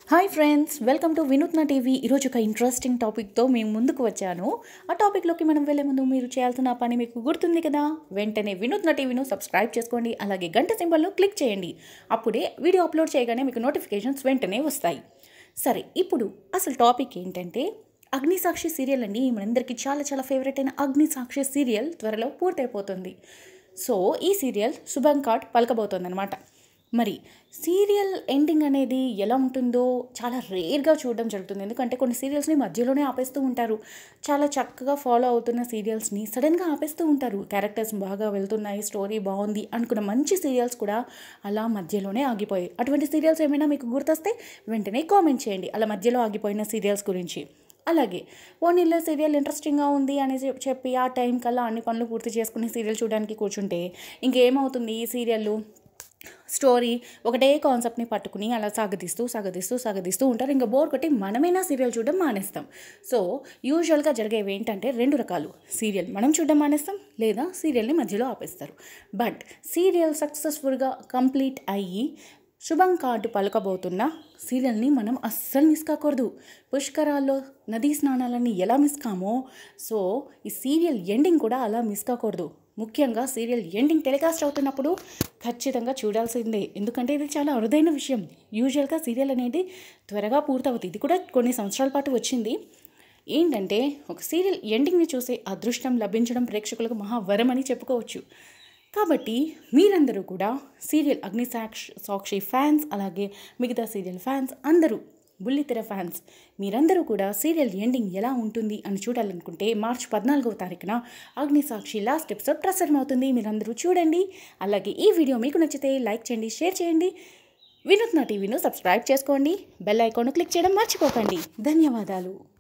hi friends welcome to Vinutna TV ఈరోజు ఒక interesting టాపిక్తో మేము ముందుకు వచ్చాను ఆ టాపిక్లోకి మనం వెళ్ళే ముందు మీరు చేయాల్సిన పని మీకు గుర్తుంది కదా వెంటనే వినూత్న టీవీను సబ్స్క్రైబ్ చేసుకోండి అలాగే గంట సింబల్ను క్లిక్ చేయండి అప్పుడే వీడియో అప్లోడ్ చేయగానే మీకు నోటిఫికేషన్స్ వెంటనే వస్తాయి సరే ఇప్పుడు అసలు టాపిక్ ఏంటంటే అగ్నిసాక్షి సీరియల్ అండి మనందరికీ చాలా చాలా ఫేవరెట్ అయిన అగ్నిసాక్షి సీరియల్ త్వరలో పూర్తయిపోతుంది సో ఈ సీరియల్ శుభంకాట్ పలకబోతోందనమాట మరి సీరియల్ ఎండింగ్ అనేది ఎలా ఉంటుందో చాలా రేర్గా చూడడం జరుగుతుంది ఎందుకంటే కొన్ని సీరియల్స్ని మధ్యలోనే ఆపేస్తూ ఉంటారు చాలా చక్కగా ఫాలో అవుతున్న సీరియల్స్ని సడన్గా ఆపేస్తూ ఉంటారు క్యారెక్టర్స్ బాగా వెళ్తున్నాయి స్టోరీ బాగుంది అనుకున్న మంచి సీరియల్స్ కూడా అలా మధ్యలోనే ఆగిపోయాయి అటువంటి సీరియల్స్ ఏమైనా మీకు గుర్తొస్తే వెంటనే కామెంట్ చేయండి అలా మధ్యలో ఆగిపోయిన సీరియల్స్ గురించి అలాగే ఓనిల్లో సీరియల్ ఇంట్రెస్టింగ్గా ఉంది అనేసి చెప్పి ఆ టైం కల్లా అన్ని పనులు పూర్తి చేసుకుని సీరియల్ చూడడానికి కూర్చుంటే ఇంకేమవుతుంది ఈ సీరియల్ స్టోరీ ఒకటే కాన్సెప్ట్ని పట్టుకుని అలా సాగదీస్తూ సాగదీస్తూ సాగదీస్తూ ఉంటారు ఇంకా బోర్ కొట్టి మనమైనా సీరియల్ చూడడం మానేస్తాం సో యూజువల్గా జరిగేవి ఏంటంటే రెండు రకాలు సీరియల్ మనం చూడడం మానేస్తాం లేదా సీరియల్ని మధ్యలో ఆపేస్తారు బట్ సీరియల్ సక్సెస్ఫుల్గా కంప్లీట్ అయ్యి శుభం కార్డు పలకబోతున్న సీరియల్ని మనం అస్సలు మిస్ కాకూడదు పుష్కరాల్లో నదీ స్నానాలని ఎలా మిస్ కామో సో ఈ సీరియల్ ఎండింగ్ కూడా అలా మిస్ కాకూడదు ముఖ్యంగా సీరియల్ ఎండింగ్ టెలికాస్ట్ అవుతున్నప్పుడు ఖచ్చితంగా చూడాల్సిందే ఎందుకంటే ఇది చాలా అరుదైన విషయం యూజువల్గా సీరియల్ అనేది త్వరగా పూర్తవుతుంది ఇది కూడా కొన్ని సంవత్సరాల పాటు వచ్చింది ఏంటంటే ఒక సీరియల్ ఎండింగ్ని చూసే అదృష్టం లభించడం ప్రేక్షకులకు మహావరం అని చెప్పుకోవచ్చు కాబట్టి మీరందరూ కూడా సీరియల్ అగ్నిసాక్ష్ సాక్షి ఫ్యాన్స్ అలాగే మిగతా సీరియల్ ఫ్యాన్స్ అందరూ బుల్లితెర ఫ్యాన్స్ మీరందరూ కూడా సీరియల్ ఎండింగ్ ఎలా ఉంటుంది అని చూడాలనుకుంటే మార్చ్ పద్నాలుగవ తారీఖున అగ్నిసాక్షి లాస్ట్ ఎపిసోడ్ ప్రసారం అవుతుంది మీరందరూ చూడండి అలాగే ఈ వీడియో మీకు నచ్చితే లైక్ చేయండి షేర్ చేయండి వినూత్న టీవీను సబ్స్క్రైబ్ చేసుకోండి బెల్ ఐకాన్ను క్లిక్ చేయడం మర్చిపోకండి ధన్యవాదాలు